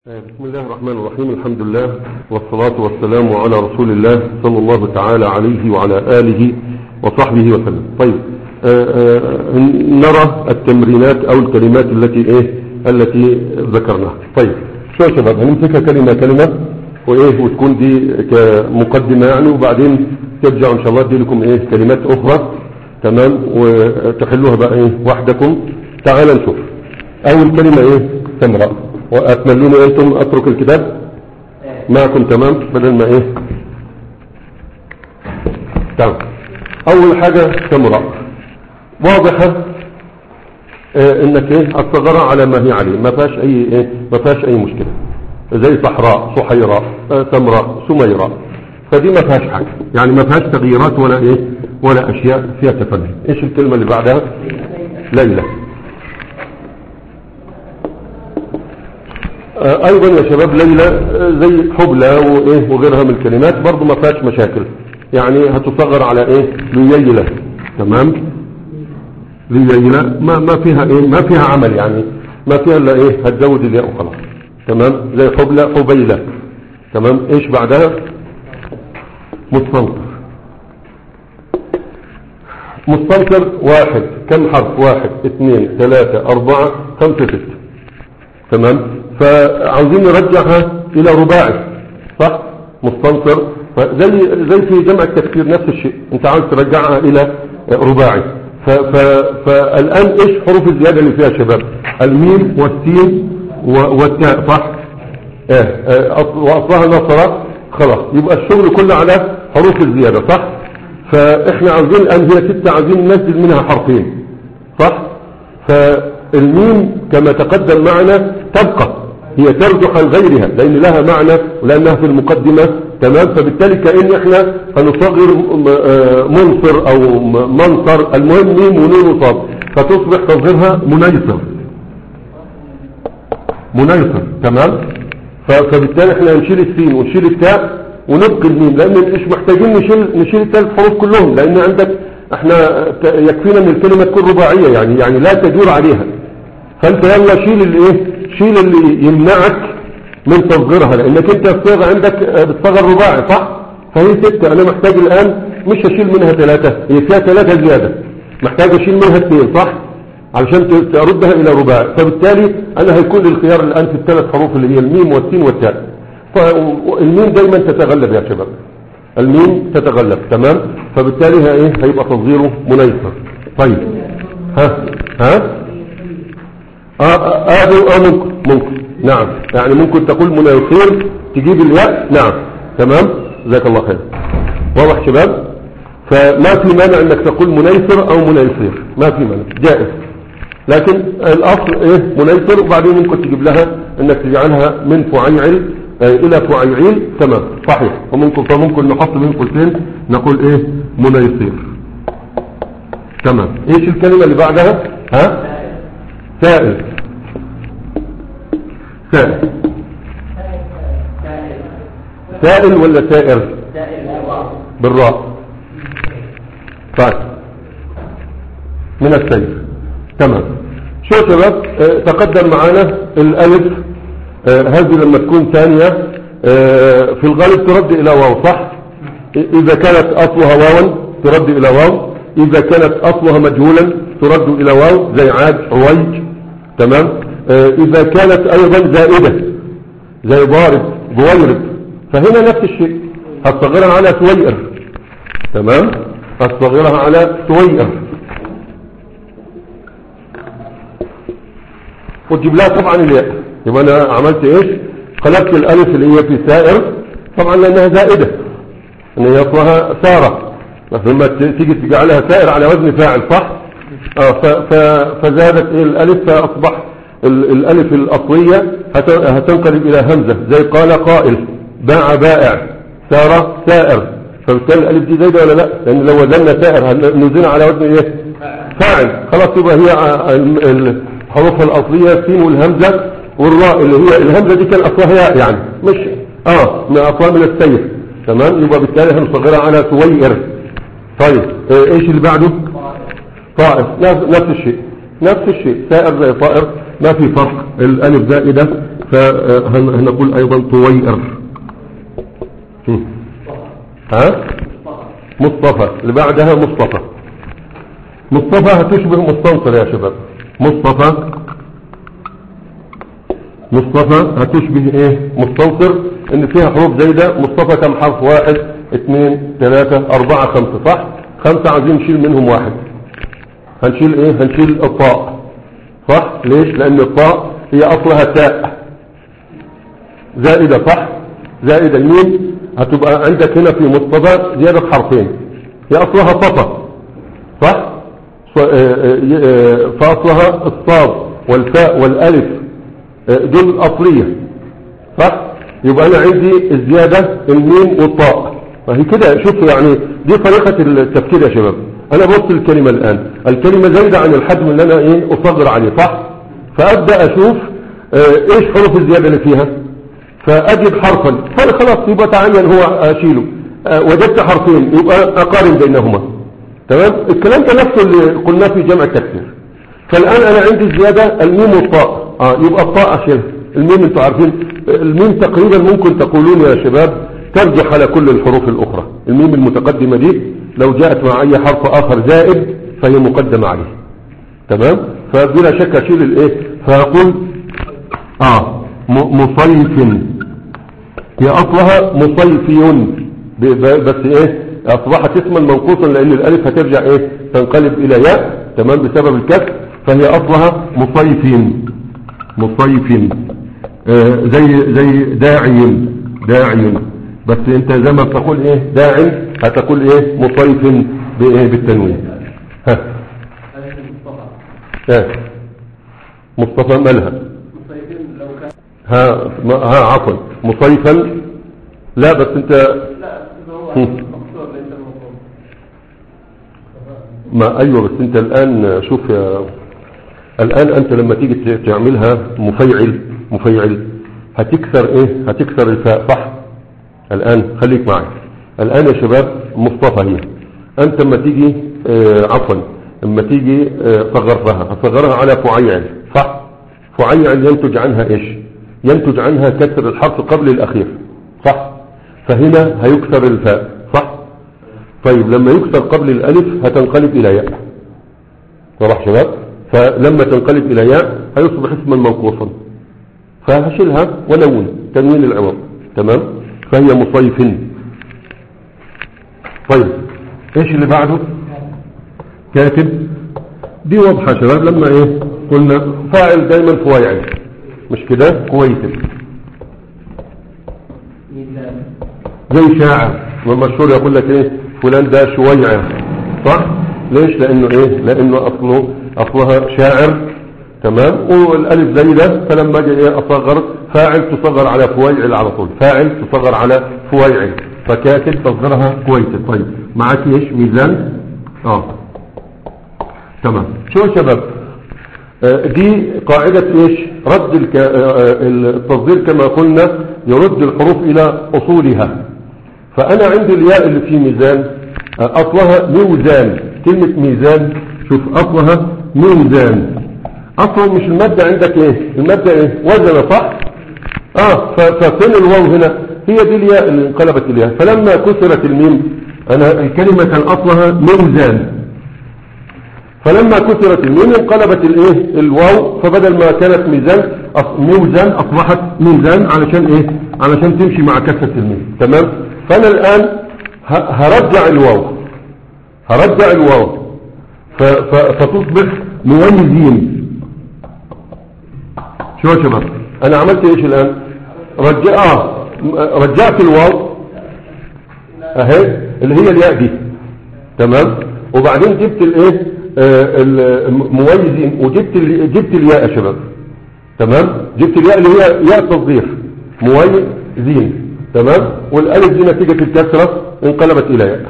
بسم الله الرحمن الرحيم الحمد لله والصلاة والسلام على رسول الله صلى الله تعالى عليه وعلى آله وصحبه وسلم طيب آآ آآ نرى التمرينات أو الكلمات التي إيه التي ذكرناها طيب شو يا شباب هنمسكها كلمة كلمة وإيه وتكون دي كمقدمة يعني وبعدين ترجع إن شاء الله دي لكم إيه كلمات أخرى تمام وتحلوها بقى إيه وحدكم تعال نشوف أول كلمة إيه تمرأ وأتمنوني أنتم أترك الكتاب معكم تمام بدل ما إيه تمام أول حاجة تمرأ واضحة آه إنك إيه الصغرة على ما هي عليه ما فيهاش أي إيه ما فيهاش أي مشكلة زي صحراء صحيراء آه تمراء سميراء فدي ما فيهاش حاجة يعني ما فيهاش تغييرات ولا إيه ولا أشياء فيها تفنن إيش الكلمة اللي بعدها ليلى ايضا يا شباب ليلى زي حبلى وايه وغيرها من الكلمات برضو ما فيهاش مشاكل يعني هتصغر على ايه ليلى تمام ليلى ما ما فيها ايه ما فيها عمل يعني ما فيها الا ايه هتزود الياء وخلاص تمام زي حبلى حبيلة تمام ايش بعدها مستنصر مستنصر واحد كم حرف واحد اثنين ثلاثة اربعة خمسة ستة تمام فعاوزين نرجعها الى رباعي صح مستنصر زي زي في جمع التفكير نفس الشيء انت عاوز ترجعها الى رباعي فالان ايش حروف الزيادة اللي فيها شباب الميم والسين والتاء صح اه واصلها نصرة خلاص يبقى الشغل كله على حروف الزيادة صح فاحنا عاوزين الان هي ستة عاوزين ننزل منها حرفين صح فالميم كما تقدم معنا تبقى هي ترجح عن غيرها لان لها معنى ولانها في المقدمة تمام فبالتالي كأن احنا هنصغر منصر او منصر المهم ميم ونون وصاد فتصبح تصغيرها منيصر منيصر تمام فبالتالي احنا هنشيل السين ونشيل التاء ونبقي الميم لان مش محتاجين نشيل نشيل الثلاث حروف كلهم لان عندك احنا يكفينا ان الكلمة تكون رباعية يعني يعني لا تجور عليها فانت يلا شيل الايه شيل اللي يمنعك من تصغيرها لانك انت الصيغة عندك بتصغر رباعي صح فهي ستة انا محتاج الان مش هشيل منها ثلاثة هي فيها ثلاثة زيادة محتاج اشيل منها اثنين صح علشان تردها الى رباعي فبالتالي انا هيكون الخيار الان في الثلاث حروف اللي هي الميم والسين والتاء فالميم دايما تتغلب يا شباب الميم تتغلب تمام فبالتالي ها ايه هيبقى تصغيره منيسر طيب ها ها اه اه, آه ممكن ممكن نعم يعني ممكن تقول منيسر تجيب الياء نعم تمام جزاك الله خير واضح شباب فما في مانع انك تقول منيسر او منيسر ما في مانع جائز لكن الاصل ايه منيسر وبعدين ممكن تجيب لها انك تجعلها من فعيعل الى فعيعيل تمام صحيح فممكن فممكن نحط بين قوسين نقول ايه منيصير تمام ايش الكلمة اللي بعدها ها سائل سائل سائل ولا سائر بالراء طيب من السير تمام شو يا شباب اه تقدم معانا الالف آه هذه لما تكون ثانية آه في الغالب ترد الى واو صح اذا كانت اصلها واوا ترد الى واو اذا كانت اصلها مجهولا ترد الى واو زي عاد عويج تمام آه اذا كانت ايضا زائدة زي ضارب بويرب فهنا نفس الشيء هتصغرها على سويئر تمام هتصغرها على سويئر وتجيب لها طبعا الياء يبقى انا عملت ايش قلبت الالف اللي هي في سائر طبعا لانها زائدة ان هي اصلها سارة لما تيجي تجعلها سائر على وزن فاعل صح اه فزادت إيه الالف فاصبح الالف الاصلية هتنقلب الى همزة زي قال قائل باع بائع سار سائر فبالتالي الالف دي زايدة ولا لا لان لو وزننا سائر نزلنا على وزن ايه فاعل خلاص يبقى هي حروفها الأصلية السين والهمزة والراء اللي هي الهمزة دي كان أصلها ياء يعني مش اه من أصلها من السيف تمام يبقى بالتالي هنصغرها على سوير طيب اه ايش اللي بعده طائر نفس الشيء نفس الشيء سائر زي طائر ما في فرق الألف زائدة فهنقول ايضا طوير هم. ها مصطفى اللي بعدها مصطفى مصطفى هتشبه مستنصر يا شباب مصطفى مصطفى هتشبه ايه مستنصر ان فيها حروف زايدة مصطفى كم حرف واحد اثنين ثلاثة اربعة خمسة صح خمسة عايزين نشيل منهم واحد هنشيل ايه هنشيل الطاء صح ليش لان الطاء هي اصلها تاء زائدة صح زائدة الميم هتبقى عندك هنا في مصطفى زيادة حرفين هي اصلها صفا صح ص- آه، آه، آه، فاصلها الصاد والفاء والالف آه، دول اصلية صح يبقى انا عندي الزيادة الميم والطاء فهي كده شوف يعني دي طريقة التفكير يا شباب انا بص الكلمة الان الكلمة زايدة عن الحجم اللي انا ايه اصغر عليه صح فابدأ اشوف آه، ايش حروف الزيادة اللي فيها فاجد حرفا فانا خلاص يبقى تعين هو اشيله آه، وجدت حرفين يبقى اقارن بينهما تمام الكلام ده نفسه اللي قلناه في جمع التكسير فالان انا عندي الزيادة الميم والطاء اه يبقى الطاء اشيلها الميم انتوا عارفين الميم تقريبا ممكن تقولون يا شباب ترجح على كل الحروف الاخرى الميم المتقدمة دي لو جاءت مع اي حرف اخر زائد فهي مقدمة عليه تمام فبلا شك اشيل الايه فاقول اه م- مصيف هي اصلها مصيفي ب- ب- بس ايه اصبحت اسما منقوصا لان الالف هترجع ايه تنقلب الى ياء تمام بسبب الكسر فهي اصلها مصيفين مصيف آه زي زي داعي داعي بس انت زي ما بتقول ايه داعي هتقول ايه مصيف بايه بالتنوين ها هذه مصطفى ها مصطفى مالها مصيفين لو كان ها ما- ها عفوا مصيفا لا بس انت لا هو هم. المقصور ليس المفروض ما ايوه بس انت الان شوف يا الان انت لما تيجي ت- تعملها مفيعل مفيعل هتكسر ايه هتكسر الفاء صح الان خليك معي الان يا شباب مصطفى هي انت لما تيجي آه عفوا لما تيجي آه صغرتها هتصغرها على فعيل صح فعيل ينتج عنها ايش ينتج عنها كسر الحرف قبل الاخير صح فهنا هيكسر الفاء صح طيب لما يكسر قبل الالف هتنقلب الى ياء واضح شباب فلما تنقلب الى ياء هيصبح اسما منقوصا فهشيلها ونون تنوين العوض تمام فهي مصيف طيب ايش اللي بعده كاتب دي واضحة يا شباب لما ايه قلنا فاعل دايما فوايعل مش كده كويس ميزان زي شاعر والمشهور يقول لك ايه فلان ده شويعر صح ليش لانه ايه لانه اصله اصلها شاعر تمام والالف زي ده فلما اجي ايه اصغر فاعل تصغر على فويعل على طول فاعل تصغر على فويعل فكاتب تصغرها كويس طيب معاك ايش ميزان اه تمام شو يا شباب آه، دي قاعدة ايش رد الك... آه، آه، التصدير كما قلنا يرد الحروف الى اصولها فانا عندي الياء اللي في ميزان آه، اصلها ميزان كلمة ميزان شوف اصلها ميزان اصلا مش المادة عندك ايه المادة ايه وزن صح اه ف- ففين الواو هنا هي دي الياء اللي انقلبت الياء فلما كسرت الميم انا الكلمة كان اصلها ميزان فلما كسرت الميم انقلبت الايه الواو فبدل ما كانت ميزان أص- ميزان اصبحت ميزان علشان ايه علشان تمشي مع كسرة الميم تمام فانا الان ه- هرجع الواو هرجع الواو ف- ف- فتصبح مويزين شو يا شباب انا عملت ايش الان رجع آه م- رجعت الواو اهي اللي هي الياء دي تمام وبعدين جبت الايه آه، المميزين وجبت ال- جبت الياء يا شباب تمام جبت الياء اللي هي ياء تصدير مميزين تمام والالف دي نتيجه الكسره انقلبت الى ياء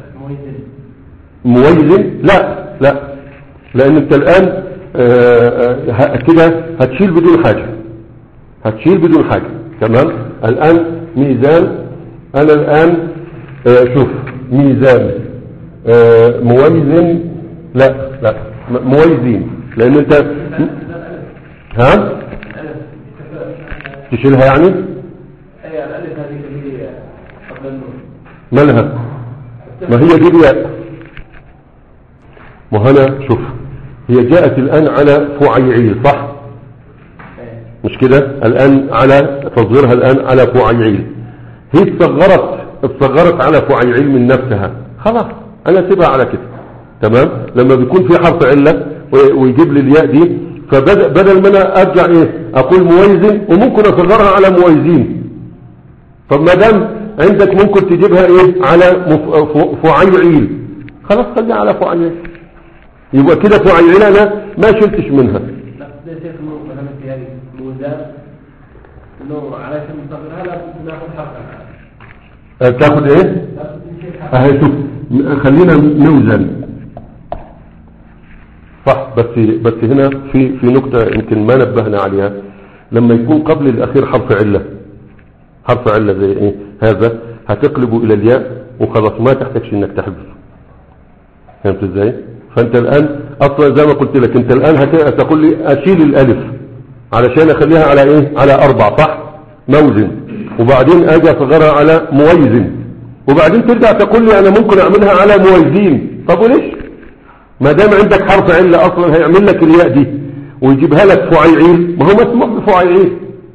موزن مميز لا لا لان انت الان آه، آه، ه- كده هتشيل بدون حاجة هتشيل بدون حاجة تمام الان ميزان انا الان آه، شوف ميزان آه، مويزن لا لا م- مويزين لان انت ها تشيلها يعني اي الالف هذه اللي هي قبل النون مالها ما هي دي الياء ما هنا شوف هي جاءت الآن على فعيعيل صح إيه. مش كده الآن على تصغيرها الآن على فعيعيل هي اتصغرت اتصغرت على فعيعيل من نفسها خلاص انا سيبها على كده تمام لما بيكون في حرف علة وي- ويجيب لي الياء دي فبدل بدل ما انا ارجع ايه اقول مويزن وممكن اصغرها على مويزين طب ما دام عندك ممكن تجيبها ايه على مف- ف- فعيعيل خلاص خليها على فعيعيل يبقى كده فعيعيل انا ما شلتش منها لا ده شيخ نور مثلا في هذه موزان انه علشان نصغرها لا ناخذ حرف أه، تاخد ايه لا نشيل حرف اهي شوف م- خلينا نوزن صح بس بس هنا في في نقطة يمكن ما نبهنا عليها لما يكون قبل الأخير حرف علة حرف علة زي ايه هذا هتقلبه إلى الياء وخلاص ما تحتاجش انك تحذف فهمت ازاي فانت الآن اصلا زي ما قلت لك انت الآن هت- هتقول لي اشيل الالف علشان اخليها على ايه على اربع صح موزن وبعدين اجي اصغرها على مويزن وبعدين ترجع تقول لي انا ممكن اعملها على مويزين طب وليش ما دام عندك حرف علة اصلا هيعمل لك الياء دي ويجيبها لك فعيعيل ما هو مسموح بفعيعيل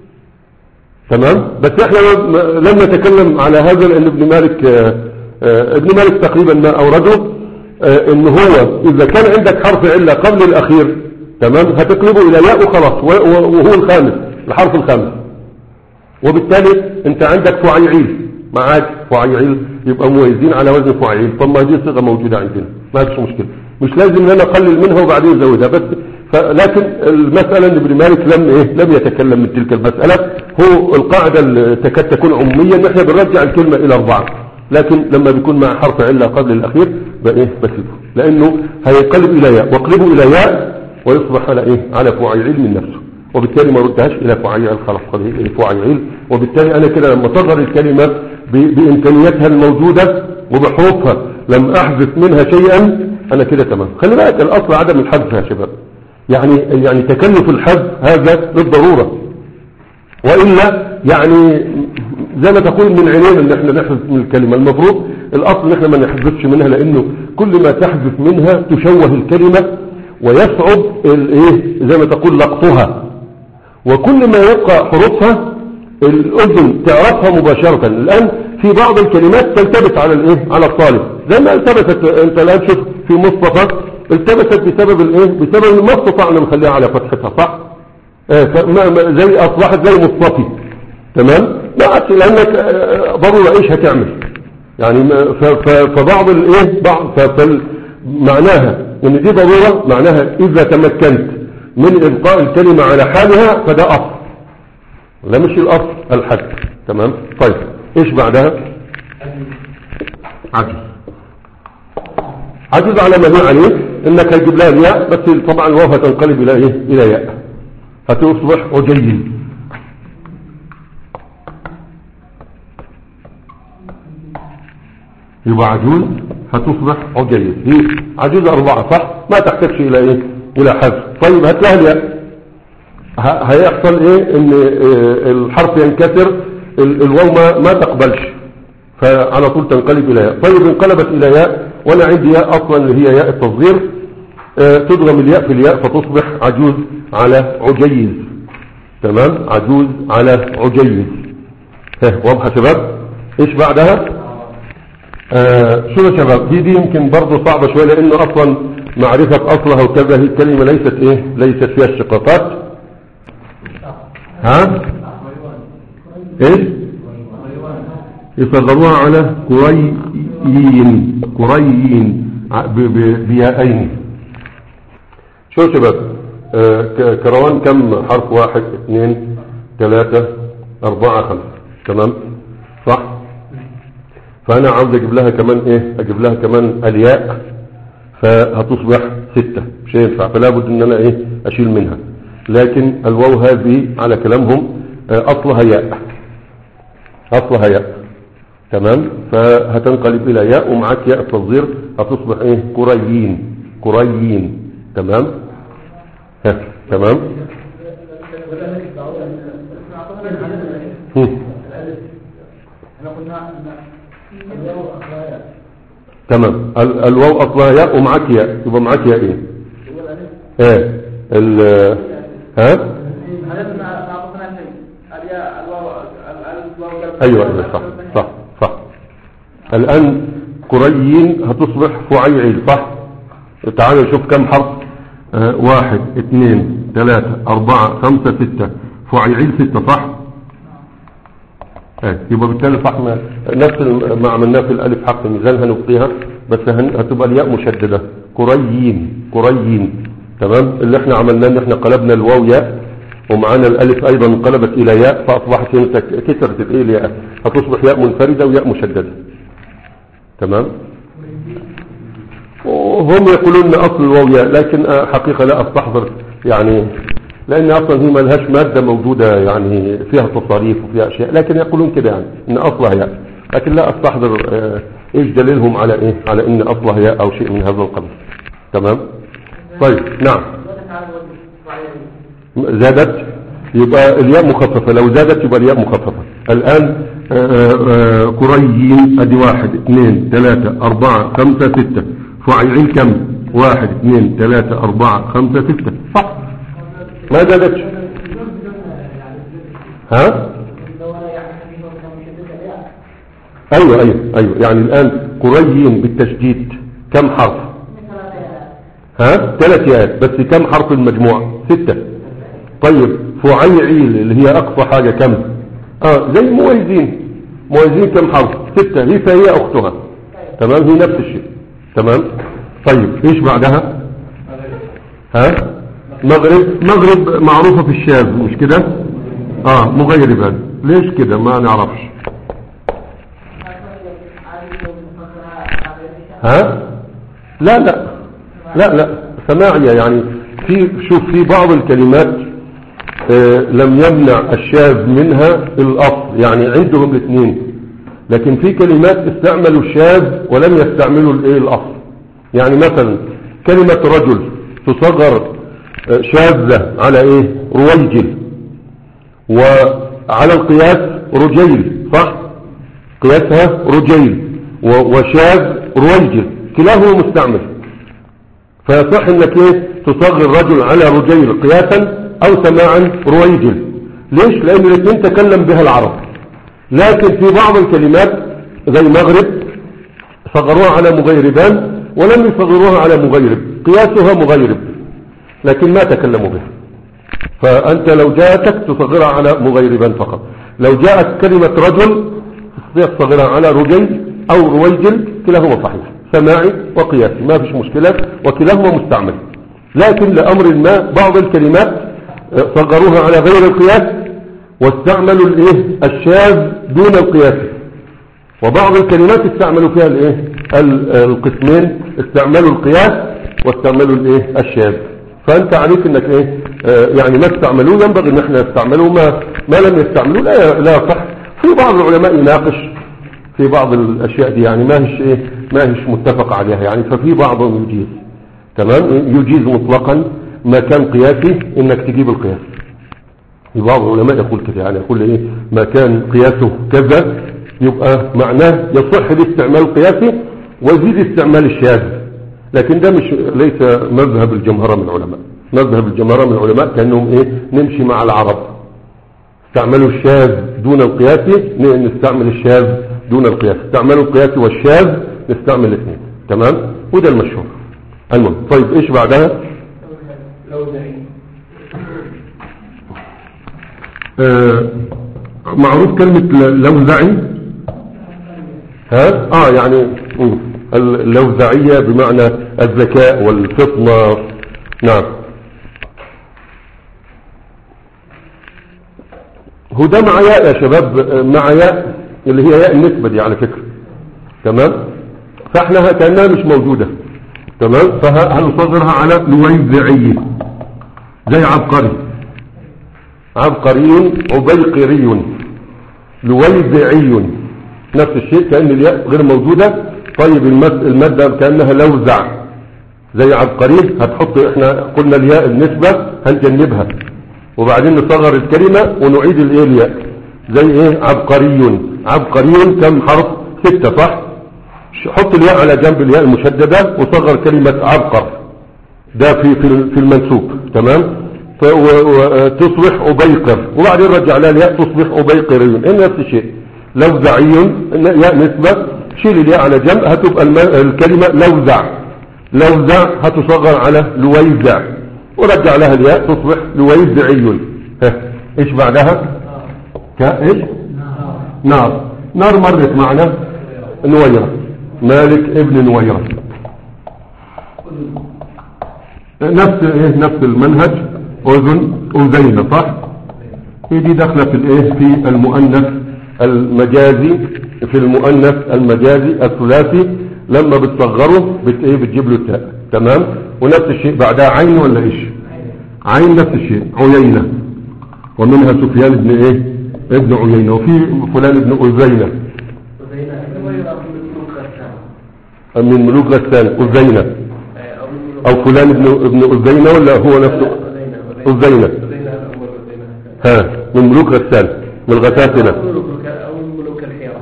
تمام بس احنا ما- ما- لم نتكلم على هذا لان ابن مالك آه، آه، ابن مالك تقريبا ما اورده آه، ان هو اذا كان عندك حرف علة قبل الاخير تمام هتقلبه الى ياء وخلاص و- و- وهو الخامس الحرف الخامس وبالتالي انت عندك فعيعيل معاك فعيعيل يبقى مويزين على وزن فعيعيل طب ما دي صيغه موجوده عندنا ما فيش مشكله مش لازم ان انا اقلل منها وبعدين ازودها بس ف... لكن المساله ان ابن مالك لم ايه لم يتكلم من تلك المساله هو القاعده اللي تكاد تكون عموميه ان احنا بنرجع الكلمه الى اربعه لكن لما بيكون مع حرف عله قبل الاخير بقى ايه بسيبه لانه هينقلب الى ياء واقلبه الى ياء ويصبح على ايه على فعيعيل من نفسه وبالتالي ما ردهاش الى فعيعيل خلاص قضيه فعيعيل وبالتالي انا كده لما تظهر الكلمه ب- بامكانياتها الموجوده وبحروفها لم احذف منها شيئا انا كده تمام خلي بالك الاصل عدم الحذف يا شباب يعني يعني تكلف الحذف هذا للضروره والا يعني زي ما تقول من عينينا ان احنا نحذف من الكلمه المفروض الاصل ان احنا ما نحذفش منها لانه كل ما تحذف منها تشوه الكلمه ويصعب الايه زي ما تقول لقطها وكل ما يبقى حروفها الاذن تعرفها مباشره الان في بعض الكلمات تلتبس على الايه على الطالب زي ما التبست انت الان شوف في مصطفى التبست بسبب الايه بسبب ما استطعنا نخليها على فتحتها صح آه، فما ما- زي اصبحت زي مصطفي تمام ما عادش لانك آه، ضروري ايش هتعمل يعني ما- ف- ف- فبعض الايه بعض ف- فال- معناها ان دي ضروره معناها اذا تمكنت من ابقاء الكلمه على حالها فده اصل لا مش الاصل الحد تمام طيب ايش بعدها عجز عجز على ما هي عليه انك هتجيب لها الياء بس طبعا الواو هتنقلب الى ايه الى ياء هتصبح عجيل يبقى عجوز هتصبح عجيل دي عجوز أربعة صح ما تحتاجش إلى إيه إلى حذف طيب هات لها الياء ه- هيحصل إيه إن آه، الحرف ينكسر ال- الواو ما, ما تقبلش فعلى طول تنقلب إلى ياء طيب انقلبت إلى ياء وأنا عندي ياء أصلا اللي هي ياء التصغير آه، تضغم الياء في الياء فتصبح عجوز على عجيز تمام عجوز على عجيز ها واضحة يا شباب ايش بعدها آه شو يا شباب دي دي يمكن برضه صعبة شوية لانه اصلا معرفة اصلها وكذا هي الكلمة ليست ايه ليست فيها اشتقاقات ها ايش يصغروها على كريين كريين ع- ب- ب- بيائين شو يا شباب آه ك- كروان كم حرف واحد اثنين ثلاثة اربعة خمسة تمام صح فانا عاوز اجيب لها كمان ايه اجيب لها كمان الياء فهتصبح ستة مش هينفع فلا بد ان انا ايه اشيل منها لكن الواو هذه على كلامهم آه، اصلها ياء اصلها ياء تمام فهتنقلب الى ياء ومعاك ياء التصغير هتصبح ايه كريين كريين تمام ها تمام هم. احنا قلنا ان الواو اصلها ياء تمام ال- الواو اصلها ياء ومعاك ياء يبقى معاك ياء ايه هو الالف ايه ال ها هل نعطفنا شيء الياء الواو الالف الواو قلب ايوه ايوه صح صح صح الان قريين هتصبح فعيعيل صح تعالوا نشوف كم حرف آه واحد اثنين ثلاثة اربعة خمسة ستة فعيعيل ستة صح ايه يبقى بالتالي صح ما نفس الم- ما عملناه في الالف حق الميزان هنبقيها بس هن- هتبقى الياء مشددة قريين قريين تمام اللي احنا عملناه ان احنا قلبنا الواو ياء ومعانا الالف ايضا انقلبت الى ياء فاصبحت هنا تك- كسرت الايه الياء هتصبح ياء منفردة وياء مشددة تمام وهم يقولون ان اصل الواو ياء لكن آه، حقيقة لا استحضر يعني لان اصلا هي ملهاش مادة موجودة يعني فيها تصاريف وفيها اشياء لكن يقولون كده يعني ان اصلها ياء لكن لا استحضر آه، ايش دليلهم على ايه على ان اصلها ياء او شيء من هذا القبيل تمام طيب نعم زادت يبقى الياء مخففة لو زادت يبقى الياء مخففة الآن آه، آه، قريين ادي واحد اثنين ثلاثة اربعة خمسة ستة فعيعين كم واحد اثنين ثلاثة اربعة خمسة ستة صح ما زادتش ها ايوه ايوه ايوه يعني الان قريين بالتشديد كم حرف ها ثلاث ياءات بس كم حرف المجموع ستة طيب فعيعيل اللي هي اقصى حاجة كم اه زي مويزين مويزين كم حرف ستة هي فهي اختها تمام هي نفس الشيء تمام طيب ايش بعدها ها مغرب مغرب معروفة في الشاذ مش كده اه مغيربا ليش كده ما نعرفش ها لا لا لا لا سماعية يعني في شوف في بعض الكلمات آه، لم يمنع الشاذ منها الأصل يعني عندهم الاثنين لكن في كلمات استعملوا الشاذ ولم يستعملوا الايه الأصل يعني مثلا كلمة رجل تصغر آه، شاذة على ايه رويجل وعلى القياس رجيل صح قياسها رجيل و- وشاذ رويجل كلاهما مستعمل فيصح انك ايه تصغر رجل على رجيل قياسا او سماعا رويجل ليش لان الاثنين تكلم بها العرب لكن في بعض الكلمات زي مغرب صغروها على مغيربان ولم يصغروها على مغيرب قياسها مغيرب لكن ما تكلموا بها فأنت لو جاءتك تصغرها على مغيربان فقط لو جاءت كلمة رجل تستطيع تصغرها على رجيل أو رويجل كلاهما صحيح سماعي وقياسي ما فيش مشكلة وكلاهما مستعمل لكن لأمر ما بعض الكلمات آه، صغروها على غير القياس واستعملوا الايه الشاذ دون القياس وبعض الكلمات استعملوا فيها الايه ال- القسمين استعملوا القياس واستعملوا الايه الشاذ فانت عليك انك ايه آه، يعني ما استعملوه ينبغي ان احنا نستعمله ما ما لم يستعملوه لا لا صح في بعض العلماء يناقش في بعض الاشياء دي يعني ما هيش ايه ما هيش متفق عليها يعني ففي بعضهم يجيز تمام يجيز مطلقا ما كان قياسي انك تجيب القياس في بعض العلماء يقول كده يعني يقول ايه ما كان قياسه كذا يبقى معناه يصح الاستعمال القياسي ويزيد استعمال الشاذ لكن ده مش ليس مذهب الجمهرة من العلماء مذهب الجمهرة من العلماء كأنهم ايه نمشي مع العرب استعملوا الشاذ دون القياسي ن- نستعمل الشاذ دون القياس استعملوا القياسي والشاذ نستعمل الاثنين تمام وده المشهور المهم طيب ايش بعدها لو زعيم آه، معروف كلمة ل- لوزعي ها اه يعني مم. اللوزعية بمعنى الذكاء والفطنة نعم هو ده مع ياء يا شباب آه، مع ياء اللي هي ياء النسبة دي على فكرة تمام فاحنا كأنها مش موجودة تمام فهنصغرها على لويزعي زي عبقري عبقري عبيقري لويزعي نفس الشيء كأن الياء غير موجودة طيب المد- المادة كأنها لوزع زي عبقري هتحط احنا قلنا الياء النسبة هنجنبها وبعدين نصغر الكلمة ونعيد الايه الياء زي ايه عبقري عبقري كم حرف ستة صح ش- حط الياء على جنب الياء المشددة وصغر كلمة عبقر ده في في في المنسوب تمام ف- و- و- تصبح أبيقر وبعدين رجع لها الياء تصبح أبيقري إن نفس الشيء لوزعي إن ياء نسبة شيل الياء على جنب هتبقى الم- الكلمة لوزع لوزع هتصغر على لويزع ورجع لها الياء تصبح لويزعي ها ايش بعدها كا ايش نار نار مرت معنا نويرة مالك ابن نويرة نفس ايه نفس المنهج اذن اذين صح هي دي داخله في الايه في المؤنث المجازي في المؤنث المجازي الثلاثي لما بتصغره بت ايه بتجيب له التاء تمام ونفس الشيء بعدها عين ولا ايش عين نفس الشيء عيينه ومنها سفيان بن ايه ابن عيينه وفي فلان ابن أذينة وزينا نويرة من ملوك غسان من ملوك غسان أذينة أو من ملوك أو فلان ابن ابن أذينة ولا هو نفسه أذينة وزينا الأول وزينا ها من ملوك غسان من الغساسنة أو ملوك أو من ملوك الحيرة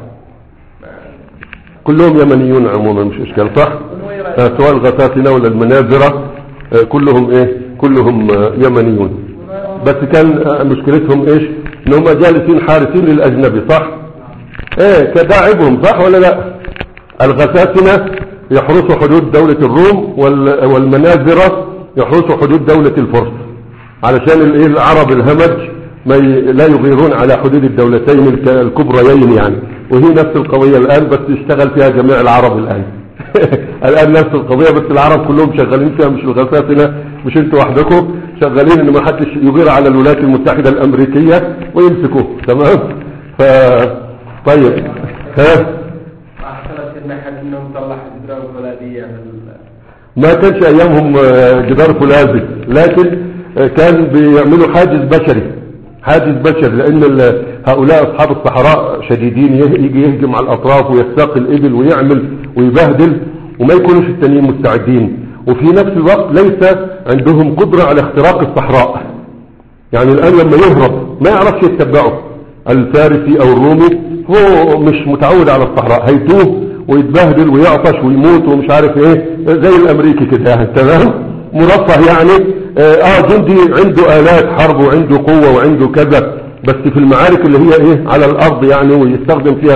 كلهم يمنيون عموما مش إشكال صح ونويرة آه، سواء الغساسنة ولا المنازرة آه، كلهم إيه كلهم آه، يمنيون بس كان آه، مشكلتهم إيش إن هم جالسين حارسين للأجنبي صح إيه كداعبهم صح ولا لا الغساسنة يحرسوا حدود دولة الروم وال- والمنازرة يحرسوا حدود دولة الفرس علشان الايه العرب الهمج ما ي... لا يغيرون على حدود الدولتين الك- الكبريين يعني وهي نفس القضية الآن بس يشتغل فيها جميع العرب الآن الآن نفس القضية بس العرب كلهم شغالين فيها مش الغساسنة مش انتوا وحدكم شغالين ان ما حدش يغير على الولايات المتحدة الأمريكية ويمسكوه تمام ف طيب ها احتملت ان احد منهم طلع جدران فولاذية في ال- ما كانش ايامهم آه، جدار فولاذي لكن آه، كان بيعملوا حاجز بشري حاجز بشري لان ال- هؤلاء اصحاب الصحراء شديدين يه- يجي يهجم على الاطراف ويستاق الابل ويعمل ويبهدل وما يكونوش التانيين مستعدين وفي نفس الوقت ليس عندهم قدرة على اختراق الصحراء يعني الآن لما يهرب ما يعرفش يتبعه الفارسي أو الرومي هو مش متعود على الصحراء هيتوه ويتبهدل ويعطش ويموت ومش عارف ايه زي الامريكي كده يعني تمام مرفه يعني اه آه، جندي عنده آلات حرب وعنده قوة وعنده كذا بس في المعارك اللي هي ايه على الارض يعني ويستخدم فيها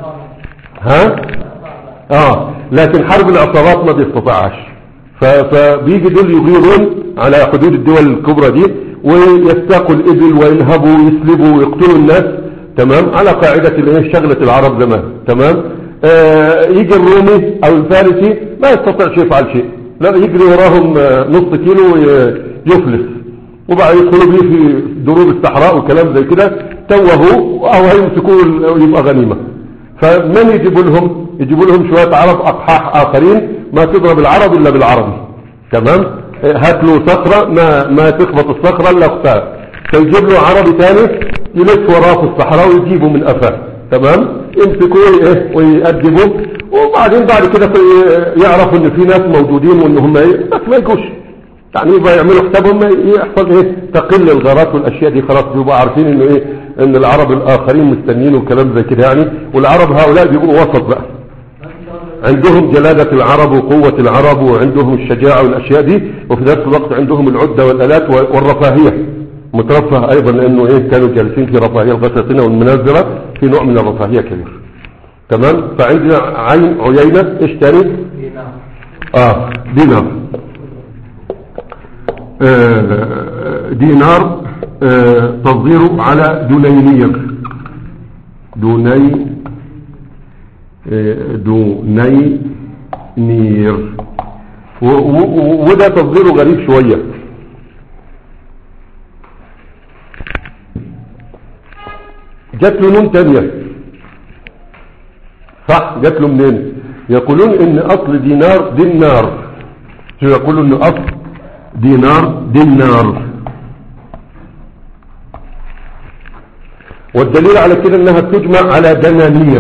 ها اه لكن حرب العصابات ما بيستطيعش ف- فبيجي دول يغيرون على حدود الدول الكبرى دي ويستاقوا الابل وينهبوا ويسلبوا ويقتلوا الناس تمام على قاعدة الايه شغلة العرب زمان تمام آه يجي الرومي او الفارسي ما يستطيعش يفعل شيء لا يجري وراهم آه، نص كيلو ويفلس وبعد يدخلوا بيه في دروب الصحراء وكلام زي كده توهوا او هيمسكوه ويبقى غنيمة فمن يجيبوا لهم يجيبوا لهم شوية عرب أقحاح آخرين ما تضرب العرب إلا بالعربي تمام إيه، هات له صخرة ما ما تخبط الصخرة إلا أختها فيجيب له عربي ثاني يلف وراه في الصحراء ويجيبه من قفاه تمام يمسكوه ايه ويأدبوه وبعدين بعد كده في- يعرفوا ان في ناس موجودين وان هم ايه بس ما يجوش يعني يبقى يعملوا حسابهم يحصل ايه تقل الغارات والاشياء دي خلاص بيبقوا عارفين ان ايه ان العرب الاخرين مستنيين وكلام زي كده يعني والعرب هؤلاء بيبقوا وسط بقى عندهم جلادة العرب وقوة العرب وعندهم الشجاعة والاشياء دي وفي نفس الوقت عندهم العدة والالات والرفاهية مترفه ايضا لانه ايه كانوا جالسين في رفاهية الغساسنة والمنازلة في نوع من الرفاهية كبير تمام فعندنا عين عيينة ايش تاني اه دينار آه، دينار آه، تصغيره على دنينير دوني آه، دونينير و- و- وده تصغيره غريب شوية جات له نون تانية صح جات له منين يقولون ان اصل دينار دينار شو يقولوا ان اصل دينار دينار والدليل على كده انها تجمع على دنانير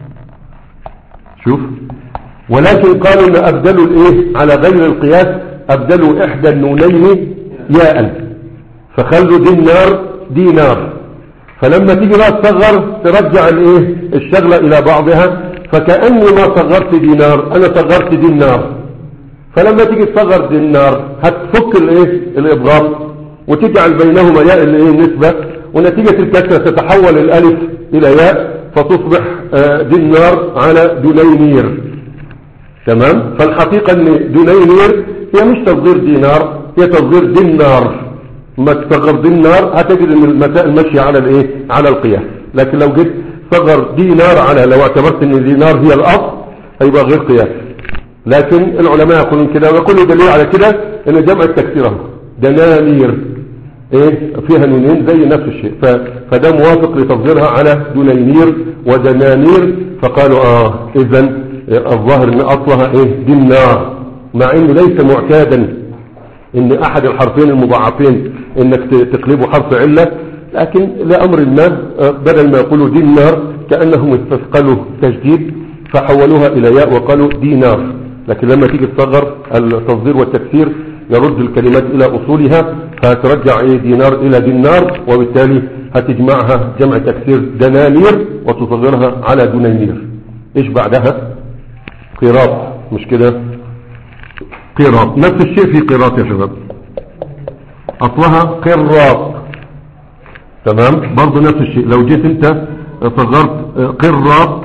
شوف ولكن قالوا ان ابدلوا الايه على غير القياس ابدلوا احدى النونين ياء فخلوا دينار دينار فلما تيجي بقى تصغر ترجع الايه الشغلة الى بعضها فكأني ما صغرت دينار انا صغرت دينار فلما تيجي تصغر دينار هتفك الايه الابغام وتجعل بينهما ياء الايه النسبة ونتيجة الكسرة تتحول الالف الى ياء فتصبح آه، دينار على دنينير تمام فالحقيقة ان دنينير هي مش تصغير دينار هي تصغير دينار ما تصغر دينار هتجد ان المسائل ماشية على الايه على القياس لكن لو جيت صغر دينار على لو اعتبرت ان دينار هي الاصل هيبقى غير قياس لكن العلماء يقولون كده وكل دليل على كده ان جمع التكسير اهو دنانير ايه فيها نونين زي نفس الشيء ف... فده موافق لتصغيرها على دنينير ودنانير فقالوا اه اذا الظاهر ان اصلها ايه دينار مع انه ليس معتادا ان احد الحرفين المضاعفين انك ت- تقلبه حرف علة لكن لامر ما آه، بدل ما يقولوا دينار كانهم استثقلوا تجديد فحولوها الى ياء وقالوا دينار لكن لما تيجي تصغر التصغير والتكسير يرد الكلمات الى اصولها فهترجع ايه دينار الى دينار وبالتالي هتجمعها جمع تكسير دنانير وتصغرها على دنينير ايش بعدها قيراط مش كده قيراط نفس الشيء في قيراط يا شباب اصلها قراط تمام برضو نفس الشيء لو جيت انت صغرت قراط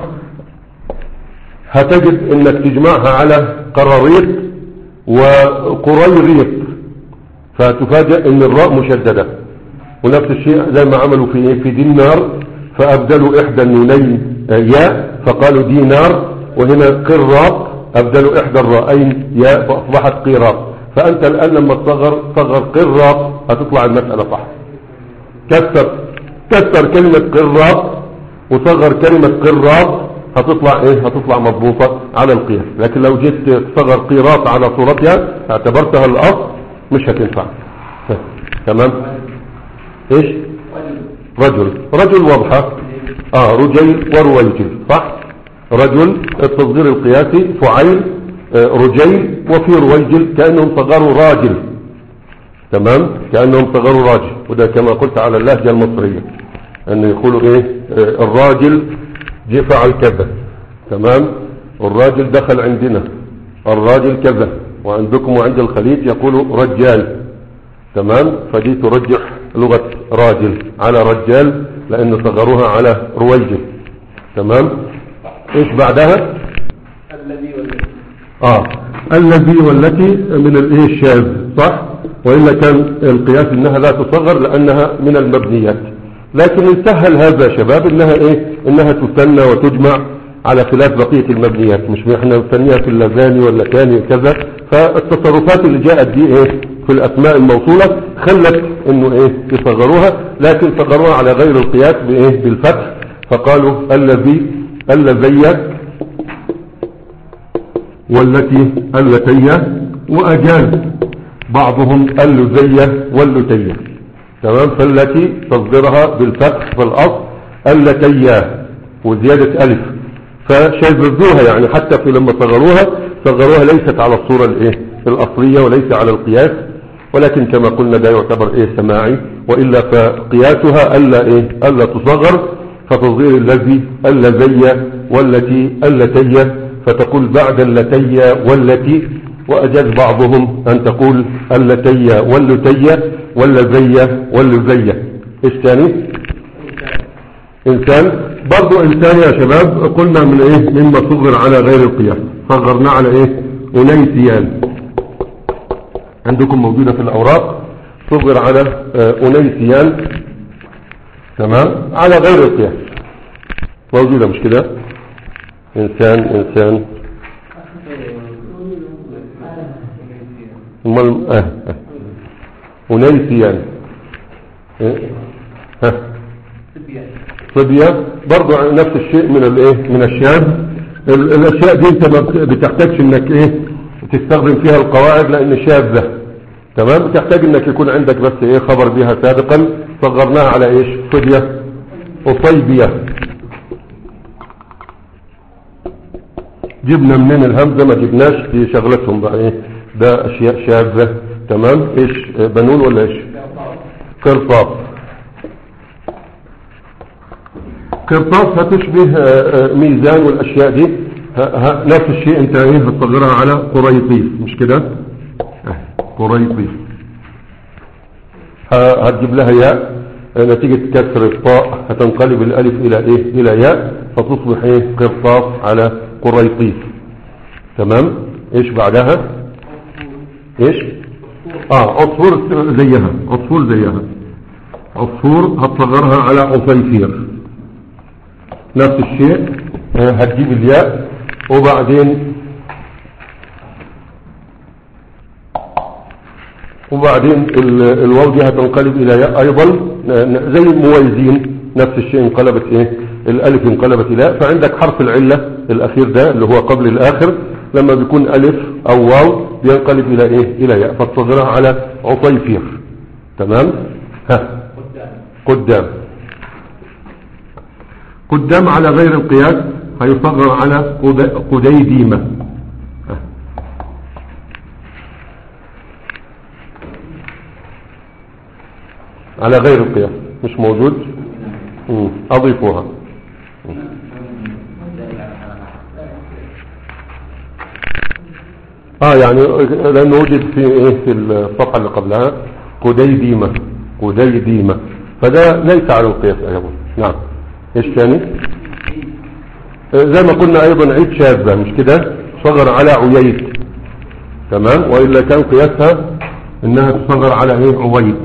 هتجد انك تجمعها على قراريط وقريريط فتفاجئ ان الراء مشددة ونفس الشيء زي ما عملوا في ايه في دينار فابدلوا احدى النونين آه، ياء فقالوا دينار وهنا قراط ابدلوا احدى الرائين ياء فاصبحت قيراط فانت الان لما تصغر صغر قراط هتطلع المسألة صح كسر كسر كلمة قراط وصغر كلمة قراط هتطلع ايه هتطلع مضبوطة على القياس لكن لو جيت تصغر قيراط على صورتها اعتبرتها الاصل مش هتنفع تمام ايش رجل رجل واضحة اه رجيل ورويجل صح رجل التصغير القياسي فعيل آه، رجيل وفي رويجل كأنهم صغروا راجل تمام كأنهم صغروا راجل وده كما قلت على اللهجة المصرية ان يقولوا ايه آه، الراجل جه فعل كذا تمام الراجل دخل عندنا الراجل كذا وعندكم وعند الخليج يقولوا رجال تمام فدي ترجح لغة راجل على رجال لان صغروها على رويجل تمام ايش بعدها الذي والذي اه الذي والتي من الايه الشاذ صح والا كان القياس انها لا تصغر لانها من المبنيات لكن انسهل هذا يا شباب انها ايه انها تثنى وتجمع على خلاف بقية المبنيات مش احنا نثنيها في اللذاني ولا كاني كذا فالتصرفات اللي جاءت دي ايه في الاسماء الموصولة خلت انه ايه يصغروها لكن صغروها على غير القياس بايه بالفتح فقالوا الذي الذي والتي اللتي وأجاز بعضهم اللزية واللتية تمام فالتي تصدرها بالفتح في الأصل اللتية وزيادة ألف فشذذوها يعني حتى في لما صغروها صغروها ليست على الصورة الايه الأصلية وليس على القياس ولكن كما قلنا ده يعتبر ايه سماعي وإلا فقياسها ألا ايه ألا تصغر فتصغير الذي اللذي والتي اللتي فتقول بعد اللتي والتي وأجاز بعضهم أن تقول اللتي واللتي واللزي واللزي إيش تاني إنسان برضو إنسان يا شباب قلنا من إيه مما صغر على غير القياس صغرنا على إيه أنيسيان عندكم موجودة في الأوراق صغر على آه، أنيسيان تمام على غير القياس موجودة مش كده إنسان إنسان امال اه اه ونيسيان إيه؟ ها صبية برضو نفس الشيء من الايه من الشاذ ال- الاشياء دي انت ما بت- بتحتاجش انك ايه تستخدم فيها القواعد لان شاذة تمام بتحتاج انك يكون عندك بس ايه خبر بها سابقا صغرناها على ايش صبية وصيبية جبنا منين الهمزة ما جبناش دي شغلتهم بقى ايه ده اشياء شاذة تمام ايش آه، بنون ولا ايش قرطاس قرطاس هتشبه آه، آه، ميزان والاشياء دي ه- ه- نفس الشيء انت ايه هتصغرها على قريطيس مش كده آه، قريطيس ه- هتجيب لها ياء آه، نتيجة كسر الطاء هتنقلب الالف الى ايه الى ياء فتصبح ايه قرطاس على قريطيس تمام ايش بعدها ايش اه عصفور زيها عصفور زيها عصفور هتصغرها على عصيفير نفس الشيء آه، هتجيب الياء وبعدين وبعدين ال- الواو دي هتنقلب الى ياء ايضا ن- ن- زي الموازين نفس الشيء انقلبت ايه الالف انقلبت الى ياء فعندك حرف العلة الاخير ده اللي هو قبل الاخر لما بيكون الف او واو بينقلب الى ايه الى ياء فتصغرها على عصيفير تمام ها قدام قدام على غير القياس هيصغر على قد- قديديمة ها. على غير القياس مش موجود مم. أضيفوها اه يعني لانه وجد في ايه في الصفحة اللي قبلها قديديمة قديديمة فده ليس على القياس ايضا نعم ايش ثاني آه، زي ما قلنا ايضا عيد شاذة مش كده صغر على عييد تمام والا كان قياسها انها تصغر على ايه عويد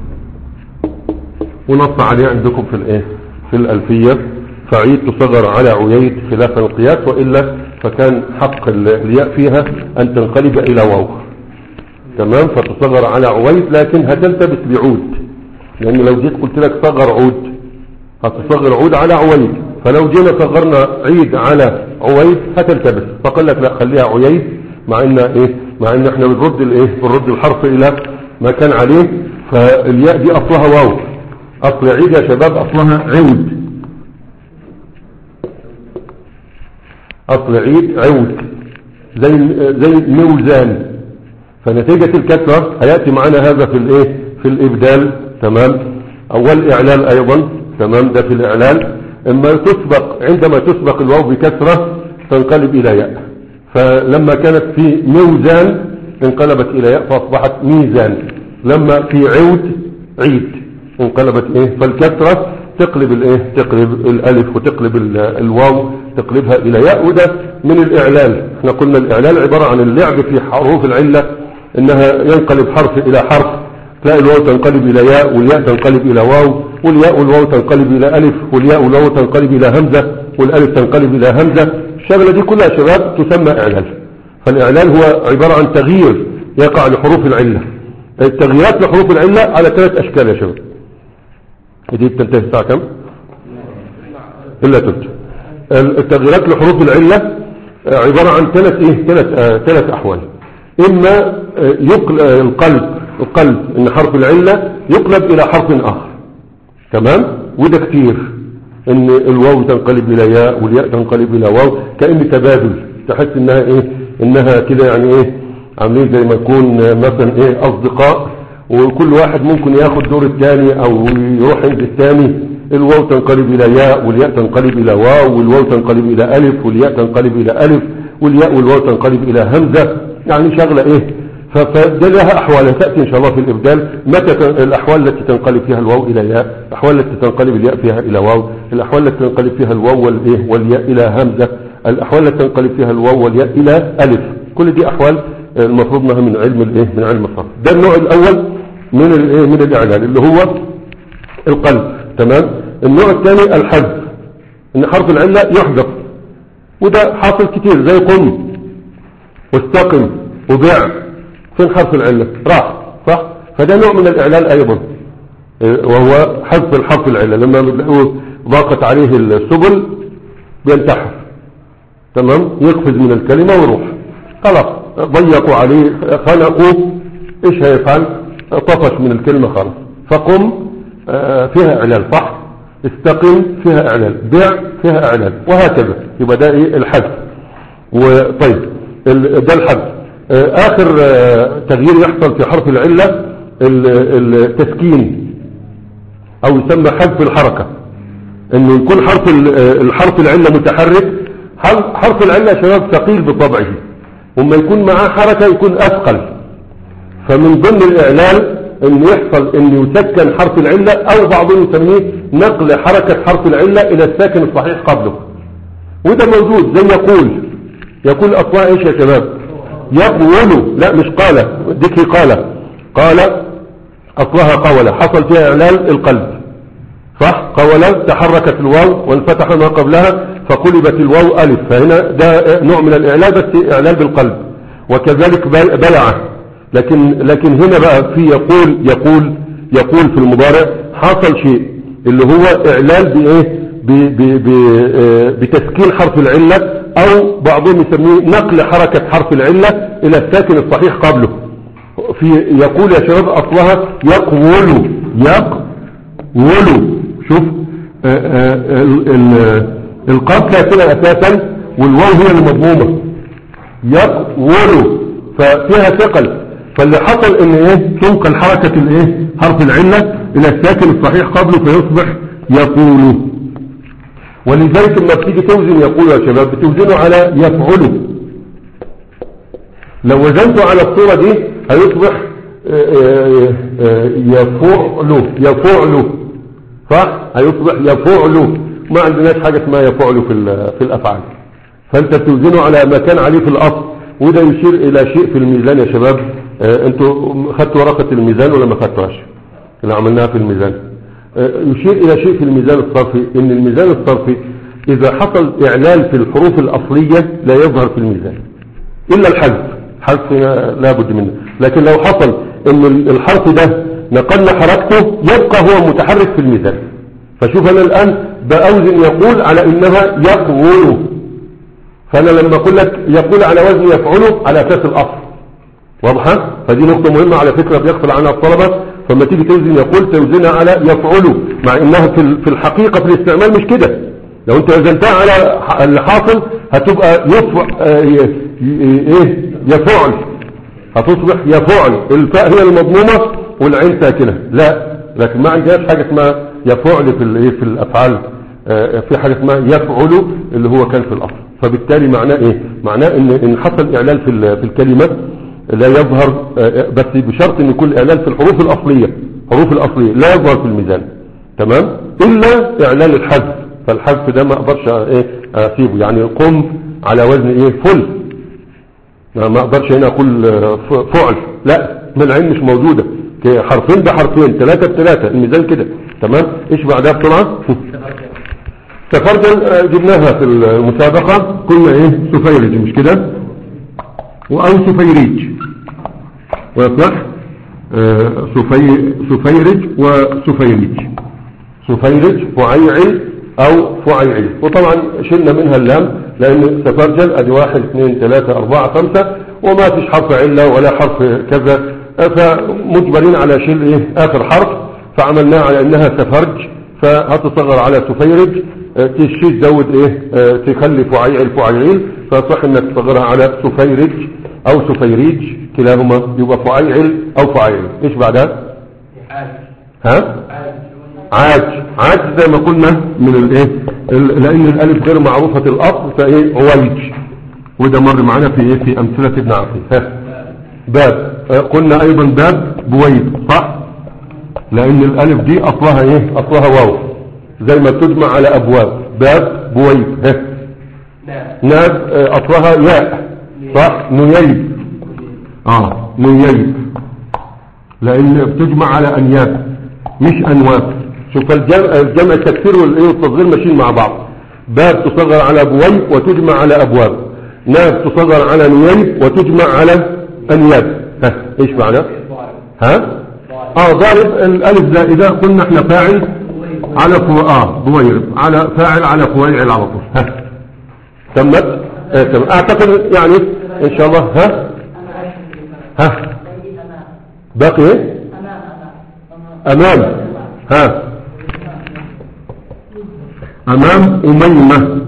ونص عليه عندكم في الايه في الالفية فعيد تصغر على عييد خلاف القياس وإلا فكان حق ال- الياء فيها أن تنقلب إلى واو تمام فتصغر على عويد لكن هتلتبس بعود لأن لو جيت قلت لك صغر عود هتصغر عود على عويد فلو جينا صغرنا عيد على عويد هتلتبس فقال لك لا خليها عييد مع ان ايه مع ان احنا بنرد الايه بنرد الحرف الى ما كان عليه فالياء دي اصلها واو اصل عيد يا شباب اصلها عود اصل عيد عود زي زي ميوزان فنتيجة الكسرة هيأتي معنا هذا في الايه في الابدال تمام اول اعلال ايضا تمام ده في الاعلال اما تسبق عندما تسبق الواو بكسرة تنقلب الى ياء فلما كانت في ميوزان انقلبت الى ياء فاصبحت ميزان لما في عود عيد انقلبت ايه فالكسرة تقلب الايه تقلب الالف وتقلب ال- الواو تقلبها الى ياء وده من الاعلال احنا قلنا الاعلال عبارة عن اللعب في حروف العلة انها ينقلب حرف الى حرف تلاقي الواو تنقلب الى ياء والياء تنقلب الى واو والياء والواو تنقلب الى الف والياء والواو تنقلب الى همزة والالف تنقلب الى همزة الشغلة دي كلها يا شباب تسمى اعلال فالاعلال هو عبارة عن تغيير يقع لحروف العلة التغييرات لحروف العلة على ثلاث اشكال يا شباب دي بتنتهي الساعة كم الا تلت التغييرات لحروف العلة آه، عبارة عن ثلاث ايه ثلاث آه، ثلاث احوال اما آه، يقل آه، القلب القلب ان حرف العلة يقلب الى حرف اخر تمام وده كتير ان الواو تنقلب الى ياء والياء تنقلب الى واو كأن تبادل تحس انها ايه انها كده يعني ايه عاملين زي ما يكون آه، مثلا ايه اصدقاء وكل واحد ممكن ياخد دور الثاني او يروح عند الثاني الواو تنقلب الى ياء والياء تنقلب الى واو والواو تنقلب الى الف والياء تنقلب الى الف والياء والواو تنقلب الى همزة يعني شغلة ايه ف- فده لها احوال تأتي ان شاء الله في الابدال متى ت- الاحوال التي تنقلب فيها الواو الى ياء الاحوال التي تنقلب الياء فيها الى واو الاحوال التي تنقلب فيها الواو والايه والياء الى همزة الاحوال التي تنقلب فيها الواو والياء الى الف كل دي احوال آه، المفروض انها من علم الايه من علم الصرف ده النوع الاول من الايه من الاعلان اللي هو القلب تمام النوع الثاني الحذف ان حرف العلة يحذف وده حاصل كتير زي قم واستقم وبيع فين حرف العلة راح صح فده نوع من الاعلان ايضا إيه، وهو حذف الحرف العلة لما بتلاقوه ضاقت عليه السبل بينتحر تمام يقفز من الكلمة ويروح خلاص ضيقوا عليه خلقوا ايش هيفعل طفش من الكلمة خلاص فقم آه، فيها اعلال صح استقم فيها اعلال بيع فيها اعلال وهكذا يبقى ده ايه الحذف وطيب ال- ده الحذف آه، اخر آه، تغيير يحصل في حرف العلة ال- التسكين او يسمى حذف الحركة انه يكون حرف ال- آه، الحرف العلة متحرك حرف حرف العلة يا شباب ثقيل بطبعه وما يكون معاه حركة يكون اثقل فمن ضمن الاعلال ان يحصل ان يسكن حرف العلة او بعضهم يسميه نقل حركة حرف العلة الى الساكن الصحيح قبله وده موجود زي يقول يقول اصلا ايش يا شباب يقول لا مش قال ذكر قال قال اصلها قولة حصل فيها اعلال القلب صح قولة تحركت الواو وانفتح ما قبلها فقلبت الواو الف فهنا ده نوع من الاعلال بس اعلال بالقلب وكذلك بل- بلعه لكن لكن هنا بقى في يقول يقول يقول في المضارع حصل شيء اللي هو اعلال بايه ب- ب- ب- آه، بتسكين حرف العلة او بعضهم يسميه نقل حركة حرف العلة الى الساكن الصحيح قبله في يقول يا شباب اصلها يقول يقول شوف آه، آه، ال- ال- القاف ساكنة اساسا والواو هي المضمومة يقول ففيها ثقل فاللي حصل ان ايه تنقل حركة الايه حرف العلة الى الساكن الصحيح قبله فيصبح يقول ولذلك لما بتيجي توزن يقول يا شباب بتوزنه على يفعله لو وزنته على الصورة دي هيصبح آه، آه، آه، يفعله يفعله صح هيصبح يفعله ما عندناش حاجة اسمها يفعله في ال- في الافعال فانت توزنه على ما كان عليه في الاصل وده يشير الى شيء في الميزان يا شباب آه، انتوا خدتوا ورقة الميزان ولا ما خدتوهاش اللي عملناها في الميزان آه، يشير الى شيء في الميزان الصرفي ان الميزان الصرفي اذا حصل اعلال في الحروف الاصلية لا يظهر في الميزان الا الحذف حذف لا بد منه لكن لو حصل ان الحرف ده نقلنا حركته يبقى هو متحرك في الميزان فشوف انا الان باوزن يقول على انها يقول فانا لما اقول لك يقول على وزن يفعله على اساس الاصل واضحة فدي نقطة مهمة على فكرة بيغفل عنها الطلبة فلما تيجي توزن يقول توزنها على يفعله مع انها في ال- في الحقيقة في الاستعمال مش كده لو انت وزنتها على ح- اللي حاصل هتبقى يفع آه، ي- ي- ايه يفعل هتصبح يفعل الفاء هي المضمومة والعين ساكنة لا لكن ما عندهاش حاجة اسمها يفعل في الايه في الافعال آه، في حاجة اسمها يفعل اللي هو كان في الاصل فبالتالي معناه ايه معناه ان ان حصل اعلال في ال- في الكلمة لا يظهر آه، بس بشرط ان يكون الاعلان في الحروف الاصلية حروف الاصلية لا يظهر في الميزان تمام الا اعلان الحذف فالحذف ده ما اقدرش آه، ايه اسيبه يعني قم على وزن ايه فل ما ما اقدرش هنا اقول آه، ف- فعل لا من العين مش موجودة ك- حرفين بحرفين ثلاثة بثلاثة الميزان كده تمام ايش بعدها بسرعة تفرجل آه، جبناها في المسابقة قلنا ايه سفيرج مش كده او سفيريج ويصلح آه، سفي سفيرج وسفيريج سفيرج فعيعل او فعيعل وطبعا شلنا منها اللام لان سفرجل ادي واحد اثنين ثلاثة اربعة خمسة وما فيش حرف علة ولا حرف كذا آه، فمجبرين على شيل ايه اخر حرف فعملناه على انها سفرج فهتصغر على سفيرج آه، تشي تزود ايه آه، تخلي فعيعل فعيعل فصح انك تصغرها على سفيرج او سفيريج كلاهما يبقى فعيعل او فعيعل ايش بعدها حاج ها حاج عاج عاج زي ما قلنا من الايه ال- لان الالف غير معروفة الاصل فايه عويج وده مر معانا في ايه في امثلة ابن عقيل ها باب آه، قلنا ايضا باب بويب صح لان الالف دي اصلها ايه اصلها واو زي ما تجمع على ابواب باب بويب ها نعم ناب آه، اصلها ياء صح نييب اه نييب لان بتجمع على انياب مش انواب شوف الجمع, الجمع التكسير والايه والتصغير ماشيين مع بعض باب تصغر على بويب وتجمع على ابواب ناب تصغر على نييب وتجمع على انياب ها ايش معنى ها اه ضارب الالف زائده قلنا احنا فاعل على فو... اه بويرب على فاعل على فويعل على طول ها تمت آه تم. اعتقد يعني ان شاء الله ها ها باقي ايه امام ها امام اميمة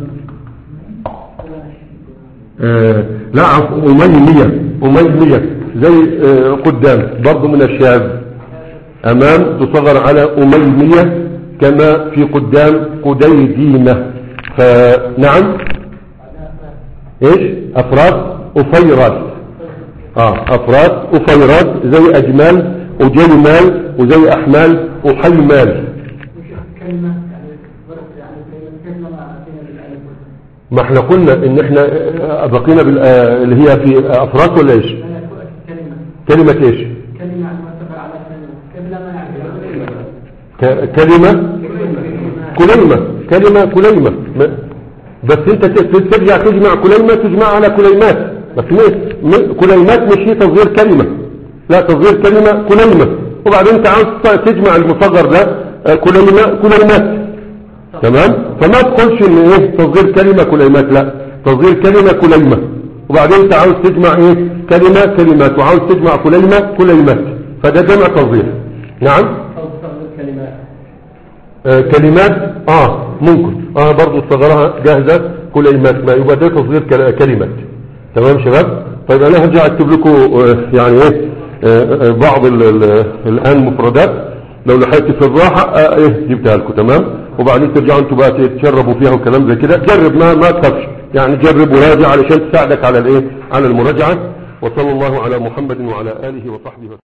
آه لا عفو اميمية اميمية زي آه قدام برضو من الشاذ امام تصغر على اميمية كما في قدام قديدينة فنعم ايش افراد افيرات اه افراد افيرات زي اجمال وجيمال وزي احمال وحيمال كلمة يعني ضرب يعني كلمة كلمة ما أعطينا بالعلم ما احنا قلنا ان احنا آه، بقينا بال- آه، اللي هي في افراد ولا ايش لا يكون كلمة كلمة ايش كلمة يعني مرتفع على كلمة كلمة ما يعني ك- كلمة كليمة كلمة كليمة م- بس انت ت- ت- ترجع تجمع كليمة تجمع على كليمات بس م- م- كليمات مش هي تصغير كلمة لا تصغير كلمة كليمة وبعدين انت عاوز ت- تجمع المصغر ده آه، كليمة كليمات تمام فما تقولش ان ايه تصغير كلمة كليمات لا تصغير كلمة كليمة وبعدين انت عاوز تجمع ايه كلمة كلمات وعاوز تجمع كليمة كليمات فده جمع تصغير نعم أو تصغر كلمات آه كلمات اه ممكن اه برضو صغرها جاهزة كلمات ما يبقى ده تصغير كل- كلمات تمام شباب طيب انا هرجع اكتب لكم آه يعني ايه آه آه بعض ال ال الان مفردات لو لحقت في الراحة آه ايه جبتها لكم تمام وبعدين ترجعوا انتوا بقى تتشربوا فيها وكلام زي كده جرب ما ما تخافش يعني جرب وراجع علشان تساعدك على الايه على المراجعة وصلى الله على محمد وعلى اله وصحبه وسلم